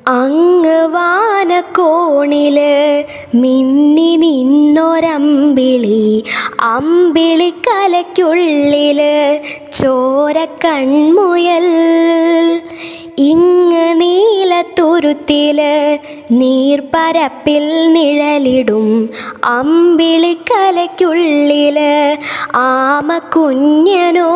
അങ്ങ് വാനക്കോണില് മിന്നി നിന്നൊരമ്പിളി അമ്പിളിക്കലയ്ക്കുള്ളില് ചോരക്കൺമുയൽ ഇങ്ങ് നീലത്തുരുത്തില് നീർപ്പരപ്പിൽ നിഴലിടും അമ്പിളിക്കലയ്ക്കുള്ളില് ആമക്കുഞ്ഞനോ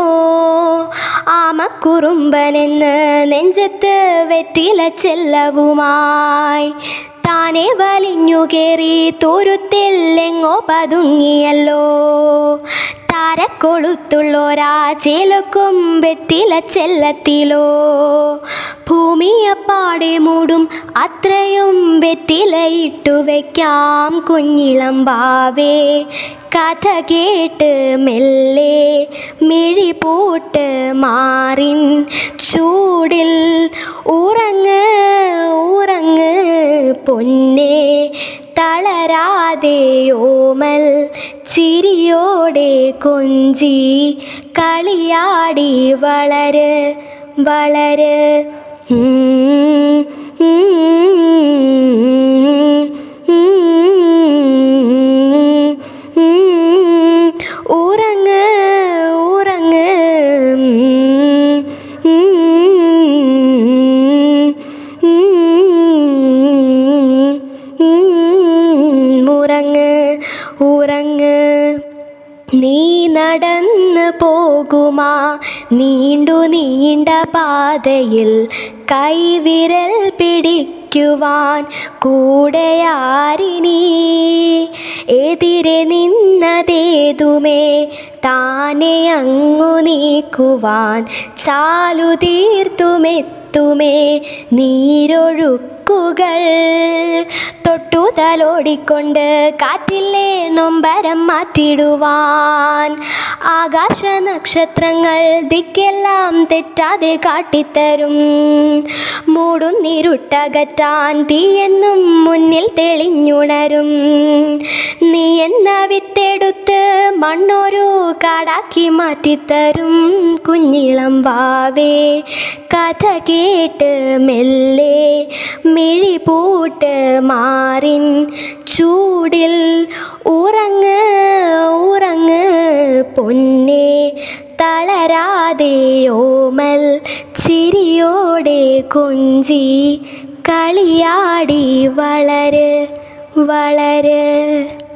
ആമക്കുറുമ്പനെന്ന് നെഞ്ചത്ത് വെറ്റില ചെല്ലവുമായി താനെ വലിഞ്ഞു കയറി തുരുത്തിൽ എങ്ങോ പതുങ്ങിയല്ലോ താരക്കൊളുത്തുള്ളോരാ ചേലക്കും വെറ്റില ചെല്ലത്തിലോ ഭൂമിയപ്പാടെ മൂടും അത്രയും വെറ്റിലയിട്ടു വയ്ക്കാം കുഞ്ഞിളം ബാവേ കഥ കേട്ട് മെല്ലെ മിഴി പൂട്ട് മാറിൻ ചൂടിൽ ഉറങ്ങ് ഉറങ്ങ് പൊന്നെ തളരാതെ ഓമൽ ചിരിയോടെ കൊഞ്ചി കളിയാടി വളര് വളര് ഉം, ഉം, ഉം, ഉം. ഉറങ്ങ് ഉറങ്ങ് ഉം, ഉം, ഉം. ഉറങ്ങ് ഉറങ്ങ് നീ നടന്ന് പോകുമാ നീണ്ടു നീണ്ട പാതയിൽ കൈവിരൽ പിടിക്കുവാൻ കൂടെയാരിനി എതിരെ നിന്നതേതുമേ താനെ അങ്ങു നീക്കുവാൻ ചാലു തീർത്തുമെത്തുമേ നീരൊഴുക്കുകൾ തൊട്ടു തലോടിക്കൊണ്ട് കാറ്റിലെ നൊമ്പരം മാറ്റിടുവാൻ ആകാശ നക്ഷത്രങ്ങൾ ദിക്കെല്ലാം തെറ്റാതെ കാട്ടിത്തരും മൂടുന്നിരുട്ടകറ്റാൻ തീയെന്നും മുന്നിൽ തെളിഞ്ഞുണരും നീ എന്ന വിത്തെടുത്ത് മണ്ണൊരു കാടാക്കി മാറ്റിത്തരും കുഞ്ഞിളം വാവേ കഥ കേട്ട് മെല്ലെ മിഴി പൂട്ട് മാറിൻ ചൂടിൽ ഉറങ്ങ് ഉറങ്ങ് പൊന്നെ തളരാതെ ഓമൽ ചിരിയോടെ കൊഞ്ചി കളിയാടി വളര് വളര്